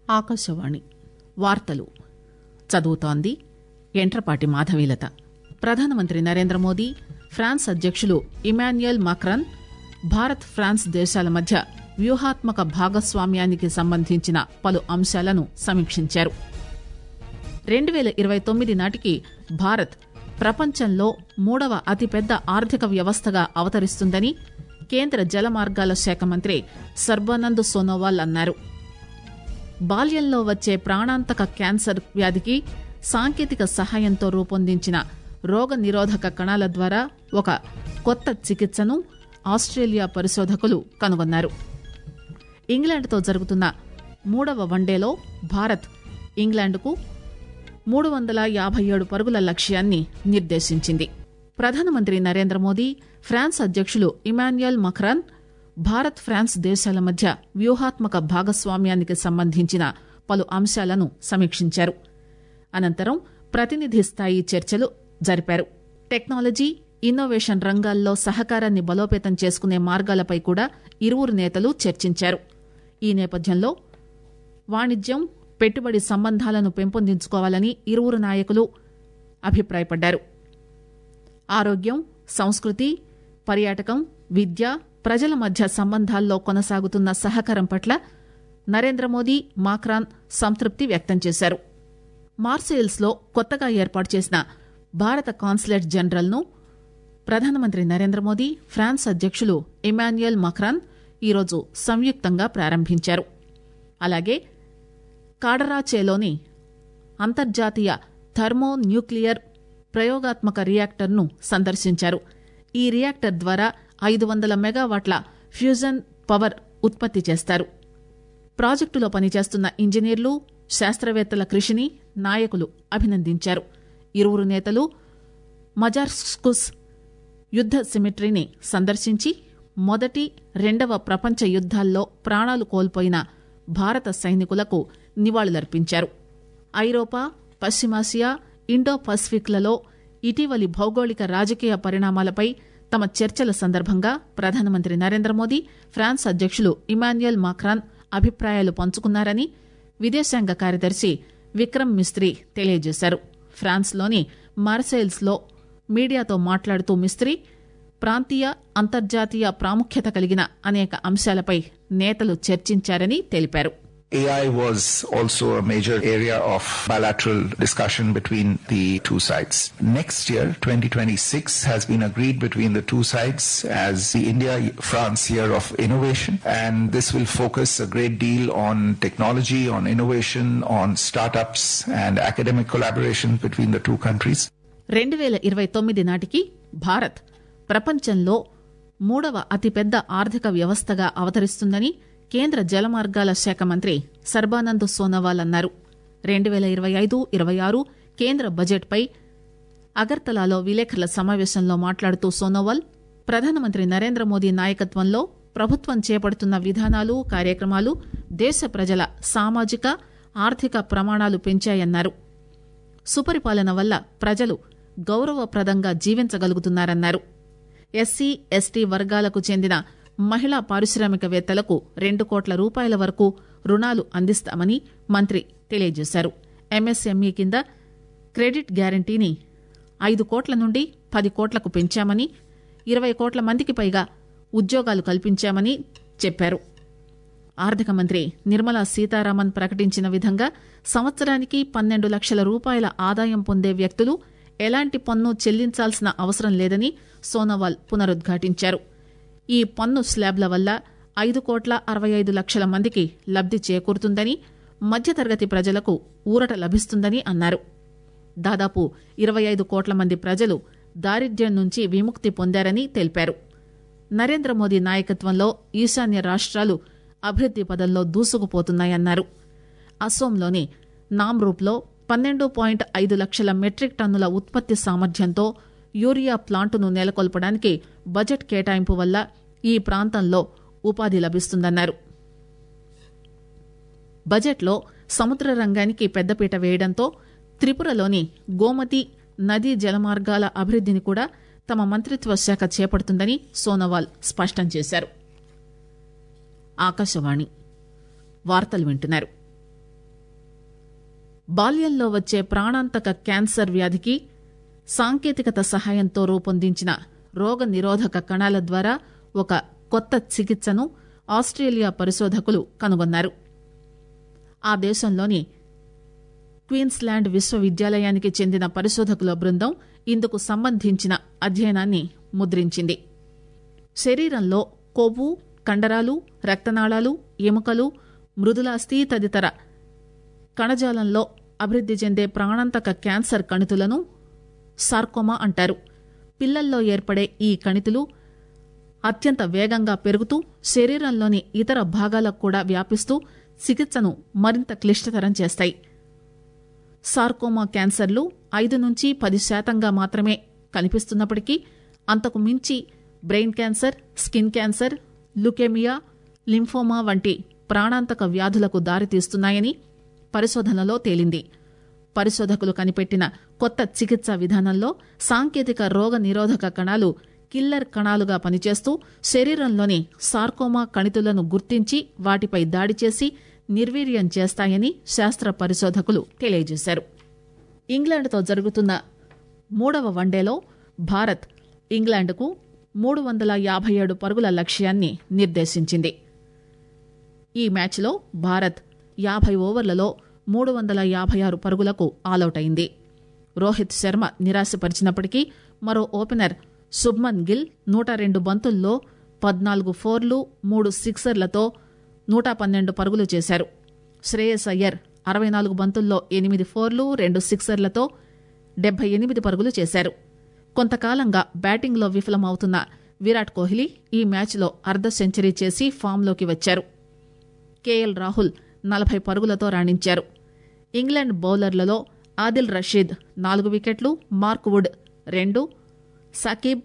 ఆకాశవాణి వార్తలు చదువుతోంది ఎంట్రపాటి మాధవీలత ప్రధానమంత్రి నరేంద్ర మోదీ ఫ్రాన్స్ అధ్యకులు ఇమాన్యుయల్ మాక్రాన్ భారత్ ఫ్రాన్స్ దేశాల మధ్య వ్యూహాత్మక భాగస్వామ్యానికి సంబంధించిన పలు అంశాలను సమీక్షించారు రెండు పేల ఇరవై తొమ్మిది నాటికి భారత్ ప్రపంచంలో మూడవ అతిపెద్ద ఆర్థిక వ్యవస్థగా అవతరిస్తుందని కేంద్ర జలమార్గాల శాఖ మంత్రి సర్బానంద్ సోనోవాల్ అన్నారు బాల్యంలో వచ్చే ప్రాణాంతక క్యాన్సర్ వ్యాధికి సాంకేతిక సహాయంతో రూపొందించిన రోగ నిరోధక కణాల ద్వారా ఒక కొత్త చికిత్సను ఆస్ట్రేలియా పరిశోధకులు కనుగొన్నారు ఇంగ్లాండ్తో జరుగుతున్న మూడవ వన్డేలో భారత్ ఇంగ్లాండ్కు మూడు వందల యాభై ఏడు పరుగుల లక్ష్యాన్ని నిర్దేశించింది ప్రధానమంత్రి నరేంద్ర మోదీ ఫ్రాన్స్ అధ్యకులు ఇమాన్యుయల్ మక్రాన్ భారత్ ఫ్రాన్స్ దేశాల మధ్య వ్యూహాత్మక భాగస్వామ్యానికి సంబంధించిన పలు అంశాలను సమీక్షించారు అనంతరం ప్రతినిధి స్థాయి చర్చలు జరిపారు టెక్నాలజీ ఇన్నోవేషన్ రంగాల్లో సహకారాన్ని బలోపేతం చేసుకునే మార్గాలపై కూడా ఇరువురు నేతలు చర్చించారు ఈ నేపథ్యంలో వాణిజ్యం పెట్టుబడి సంబంధాలను పెంపొందించుకోవాలని ఇరువురు నాయకులు అభిప్రాయపడ్డారు ఆరోగ్యం సంస్కృతి పర్యాటకం విద్య ప్రజల మధ్య సంబంధాల్లో కొనసాగుతున్న సహకారం పట్ల నరేంద్ర మోదీ మాక్రాన్ సంతృప్తి వ్యక్తం చేశారు మార్సేల్స్ లో కొత్తగా ఏర్పాటు చేసిన భారత కాన్సులేట్ జనరల్ ను ప్రధానమంత్రి నరేంద్ర మోదీ ఫ్రాన్స్ అధ్యకులు ఇమాన్యుయల్ మక్రాన్ ఈరోజు సంయుక్తంగా ప్రారంభించారు అలాగే కాడరాచేలోని అంతర్జాతీయ థర్మో న్యూక్లియర్ ప్రయోగాత్మక రియాక్టర్ను సందర్శించారు ఈ రియాక్టర్ ద్వారా ఐదు వందల మెగావాట్ల ఫ్యూజన్ పవర్ ఉత్పత్తి చేస్తారు ప్రాజెక్టులో పనిచేస్తున్న ఇంజనీర్లు శాస్త్రవేత్తల కృషిని నాయకులు అభినందించారు ఇరువురు నేతలు మజార్స్కుస్ యుద్ద సిమిట్రీని సందర్శించి మొదటి రెండవ ప్రపంచ యుద్దాల్లో ప్రాణాలు కోల్పోయిన భారత సైనికులకు నివాళులర్పించారు ఐరోపా పశ్చిమాసియా ఇండో పసిఫిక్లలో ఇటీవలి భౌగోళిక రాజకీయ పరిణామాలపై తమ చర్చల సందర్భంగా ప్రధానమంత్రి నరేంద్ర మోదీ ఫ్రాన్స్ అధ్యకులు ఇమాన్యుయల్ మాక్రాన్ అభిప్రాయాలు పంచుకున్నారని విదేశాంగ కార్యదర్శి విక్రమ్ మిస్త్రీ తెలియజేశారు ఫ్రాన్స్లోని మార్సెల్స్ లో మీడియాతో మాట్లాడుతూ మిస్త్రీ ప్రాంతీయ అంతర్జాతీయ ప్రాముఖ్యత కలిగిన అనేక అంశాలపై నేతలు చర్చించారని తెలిపారు AI was also a major area of bilateral discussion between the two sides. Next year, 2026, has been agreed between the two sides as the India-France year of innovation and this will focus a great deal on technology, on innovation, on startups and academic collaboration between the two countries. రెండు వేల ఇరవై తొమ్మిది నాటికి భారత్ ప్రపంచంలో మూడవ అతిపెద్ద ఆర్థిక వ్యవస్థగా అవతరిస్తుందని కేంద్ర జలమార్గాల శాఖ మంత్రి సర్బానంద్ సోనోవాల్ అన్నారు రెండు వేల ఇరవై ఐదు ఇరవై ఆరు కేంద్ర బడ్జెట్పై అగర్తలాలో విలేకరుల సమావేశంలో మాట్లాడుతూ సోనోవాల్ ప్రధానమంత్రి నరేంద్ర మోదీ నాయకత్వంలో ప్రభుత్వం చేపడుతున్న విధానాలు కార్యక్రమాలు దేశ ప్రజల సామాజిక ఆర్థిక ప్రమాణాలు పెంచాయన్నారు సుపరిపాలన వల్ల ప్రజలు గౌరవప్రదంగా జీవించగలుగుతున్నారన్నారు ఎస్సీ ఎస్టీ వర్గాలకు చెందిన మహిళా పారిశ్రామికవేత్తలకు రెండు కోట్ల రూపాయల వరకు రుణాలు అందిస్తామని మంత్రి తెలియజేశారు ఎంఎస్ఎంఈ కింద క్రెడిట్ గ్యారంటీని ఐదు కోట్ల నుండి పది కోట్లకు పెంచామని ఇరవై కోట్ల మందికి పైగా ఉద్యోగాలు కల్పించామని చెప్పారు ఆర్థిక మంత్రి నిర్మలా సీతారామన్ ప్రకటించిన విధంగా సంవత్సరానికి పన్నెండు లక్షల రూపాయల ఆదాయం పొందే వ్యక్తులు ఎలాంటి పన్ను చెల్లించాల్సిన అవసరం లేదని సోనోవాల్ పునరుద్ఘాటించారు ఈ పన్ను స్లాబ్ల వల్ల ఐదు కోట్ల అరవై ఐదు లక్షల మందికి లబ్ది చేకూరుతుందని మధ్యతరగతి ప్రజలకు ఊరట లభిస్తుందని అన్నారు దాదాపు ఇరవై ఐదు కోట్ల మంది ప్రజలు దారిద్ర్యం నుంచి విముక్తి పొందారని తెలిపారు నరేంద్ర మోదీ నాయకత్వంలో ఈశాన్య రాష్ట్రాలు అభివృద్ది పదంలో దూసుకుపోతున్నాయన్నారు అస్సోంలోని నామ్రూప్లో పన్నెండు పాయింట్ ఐదు లక్షల మెట్రిక్ టన్నుల ఉత్పత్తి సామర్థ్యంతో యూరియా ప్లాంటును నెలకొల్పడానికి బడ్జెట్ కేటాయింపు వల్ల ఈ ప్రాంతంలో ఉపాధి లభిస్తుందన్నారు బడ్జెట్లో సముద్ర రంగానికి పెద్దపీట వేయడంతో త్రిపురలోని గోమతి నదీ జలమార్గాల అభివృద్దిని కూడా తమ మంత్రిత్వ శాఖ చేపడుతుందని సోనోవాల్ స్పష్టం చేశారు ఆకాశవాణి వార్తలు వింటున్నారు బాల్యంలో వచ్చే ప్రాణాంతక క్యాన్సర్ వ్యాధికి సాంకేతికత సహాయంతో రూపొందించిన రోగ నిరోధక కణాల ద్వారా ఒక కొత్త చికిత్సను ఆస్ట్రేలియా పరిశోధకులు కనుగొన్నారు ఆ దేశంలోని క్వీన్స్లాండ్ విశ్వవిద్యాలయానికి చెందిన పరిశోధకుల బృందం ఇందుకు సంబంధించిన అధ్యయనాన్ని ముద్రించింది శరీరంలో కొవ్వు కండరాలు రక్తనాళాలు ఎముకలు మృదులాస్థి తదితర కణజాలంలో అభివృద్ది చెందే ప్రాణాంతక క్యాన్సర్ కణితులను సార్కోమా అంటారు పిల్లల్లో ఏర్పడే ఈ కణితులు అత్యంత వేగంగా పెరుగుతూ శరీరంలోని ఇతర భాగాలకు కూడా వ్యాపిస్తూ చికిత్సను మరింత క్లిష్టతరం చేస్తాయి సార్కోమా క్యాన్సర్లు ఐదు నుంచి పది శాతంగా మాత్రమే కనిపిస్తున్నప్పటికీ అంతకు మించి brain cancer skin cancer leukemia lymphoma వంటి ప్రాణాంతక వ్యాధులకు దారితీస్తున్నాయని పరిశోధనలో తేలింది పరిశోధకులు కనిపెట్టిన కొత్త చికిత్సా విధానంలో సాంకేతిక రోగ నిరోధక కణాలు కిల్లర్ కణాలుగా పనిచేస్తూ శరీరంలోని సార్కోమా కణితులను గుర్తించి వాటిపై దాడి చేసి నిర్వీర్యం చేస్తాయని శాస్త్ర పరిశోధకులు తెలియజేశారు ఇంగ్లాండ్తో జరుగుతున్న మూడవ వన్డేలో భారత్ ఇంగ్లాండ్కు మూడు వందల యాభై ఏడు పరుగుల లక్ష్యాన్ని నిర్దేశించింది ఈ మ్యాచ్లో భారత్ యాభై ఓవర్లలో మూడు వందల యాభై ఆరు పరుగులకు ఆలౌట్ అయింది రోహిత్ శర్మ నిరాశపరిచినప్పటికీ మరో ఓపెనర్ శుభ్మన్ గిల్ నూట రెండు బంతుల్లో పద్నాలుగు ఫోర్లు మూడు సిక్సర్లతో నూట పన్నెండు పరుగులు చేశారు శ్రేయస్ అయ్యర్ అరవై నాలుగు బంతుల్లో ఎనిమిది ఫోర్లు రెండు సిక్సర్లతో డెబ్బై ఎనిమిది పరుగులు చేశారు కొంతకాలంగా బ్యాటింగ్లో విఫలమవుతున్న విరాట్ కోహ్లీ ఈ మ్యాచ్లో అర్ధ సెంచరీ చేసి ఫామ్లోకి వచ్చారు కేఎల్ రాహుల్ నలభై పరుగులతో రాణించారు ఇంగ్లాండ్ బౌలర్లలో ఆదిల్ రషీద్ నాలుగు వికెట్లు మార్క్ వుడ్ రెండు సకీబ్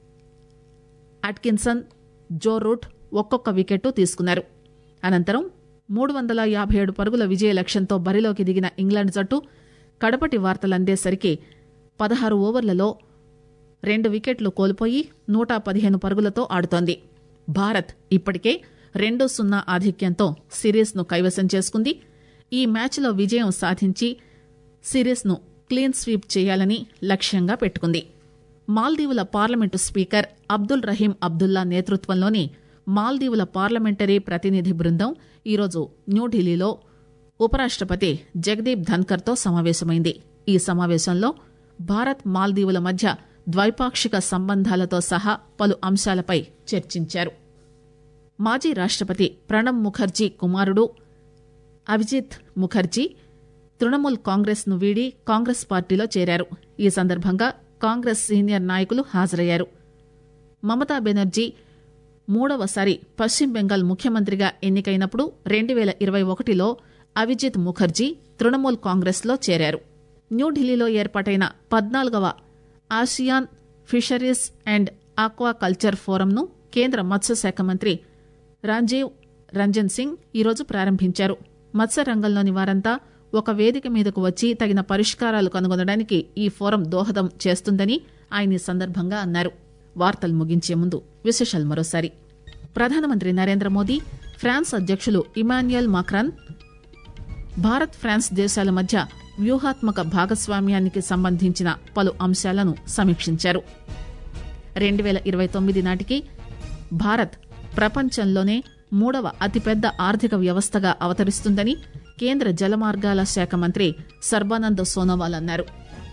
అట్కిన్సన్ జో రూట్ ఒక్కొక్క వికెట్ తీసుకున్నారు అనంతరం మూడు వందల యాభై ఏడు పరుగుల విజయ లక్ష్యంతో బరిలోకి దిగిన ఇంగ్లాండ్ జట్టు కడపటి వార్తలందేసరికి పదహారు ఓవర్లలో రెండు వికెట్లు కోల్పోయి నూట పదిహేను పరుగులతో ఆడుతోంది భారత్ ఇప్పటికే రెండు సున్నా ఆధిక్యంతో సిరీస్ను కైవసం చేసుకుంది ఈ మ్యాచ్లో విజయం సాధించి సిరీస్ను క్లీన్ స్వీప్ చేయాలని లక్ష్యంగా పెట్టుకుంది మాల్దీవుల పార్లమెంటు స్పీకర్ అబ్దుల్ రహీం అబ్దుల్లా నేతృత్వంలోని మాల్దీవుల పార్లమెంటరీ ప్రతినిధి బృందం ఈరోజు న్యూఢిల్లీలో ఉపరాష్టపతి జగదీప్ ధన్కర్తో సమావేశమైంది ఈ సమావేశంలో భారత్ మాల్దీవుల మధ్య ద్వైపాక్షిక సంబంధాలతో సహా పలు అంశాలపై చర్చించారు మాజీ రాష్టపతి ప్రణబ్ ముఖర్జీ కుమారుడు అభిజిత్ ముఖర్జీ తృణమూల్ కాంగ్రెస్ ను వీడి కాంగ్రెస్ పార్టీలో చేరారు ఈ సందర్భంగా కాంగ్రెస్ సీనియర్ నాయకులు హాజరయ్యారు మమతా బెనర్జీ మూడవసారి పశ్చిమ బెంగాల్ ముఖ్యమంత్రిగా ఎన్నికైనప్పుడు రెండు వేల ఇరవై ఒకటిలో అవిజిత్ ముఖర్జీ తృణమూల్ కాంగ్రెస్ లో చేరారు న్యూఢిల్లీలో ఏర్పాటైన పద్నాలుగవ ASEAN fisheries and aqua culture కేంద్ర మత్స్యశాఖ మంత్రి రాజీవ్ రంజన్ సింగ్ ఈరోజు ప్రారంభించారు మత్స్య రంగంలోని వారంతా ఒక వేదిక మీదకు వచ్చి తగిన పరిష్కారాలు కనుగొనడానికి ఈ ఫోరం దోహదం చేస్తుందని ఆయన ఈ సందర్భంగా అన్నారు వార్తలు ముగించే ముందు విశేషాలు మరోసారి ప్రధానమంత్రి నరేంద్ర మోదీ ఫ్రాన్స్ అధ్యక్షులు ఇమాన్యుయల్ మాక్రాన్ భారత్ ఫ్రాన్స్ దేశాల మధ్య వ్యూహాత్మక భాగస్వామ్యానికి సంబంధించిన పలు అంశాలను సమీక్షించారు రెండు వేల ఇరవై తొమ్మిది నాటికి భారత్ ప్రపంచంలోనే మూడవ అతిపెద్ద ఆర్థిక వ్యవస్థగా అవతరిస్తుందని కేంద్ర జలమార్గాల శాఖ మంత్రి సర్బానంద్ సోనోవాల్ అన్నారు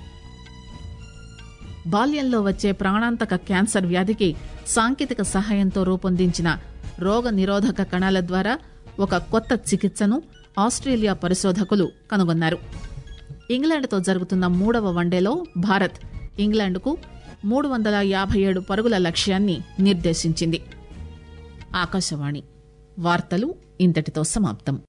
బాల్యంలో వచ్చే ప్రాణాంతక క్యాన్సర్ వ్యాధికి సాంకేతిక సహాయంతో రూపొందించిన రోగ నిరోధక కణాల ద్వారా ఒక కొత్త చికిత్సను ఆస్ట్రేలియా పరిశోధకులు కనుగొన్నారు ఇంగ్లాండ్తో జరుగుతున్న మూడవ వన్డేలో భారత్ ఇంగ్లాండ్కు మూడు వందల యాభై ఏడు పరుగుల లక్ష్యాన్ని నిర్దేశించింది ఆకాశవాణి వార్తలు ఇంతటితో సమాప్తం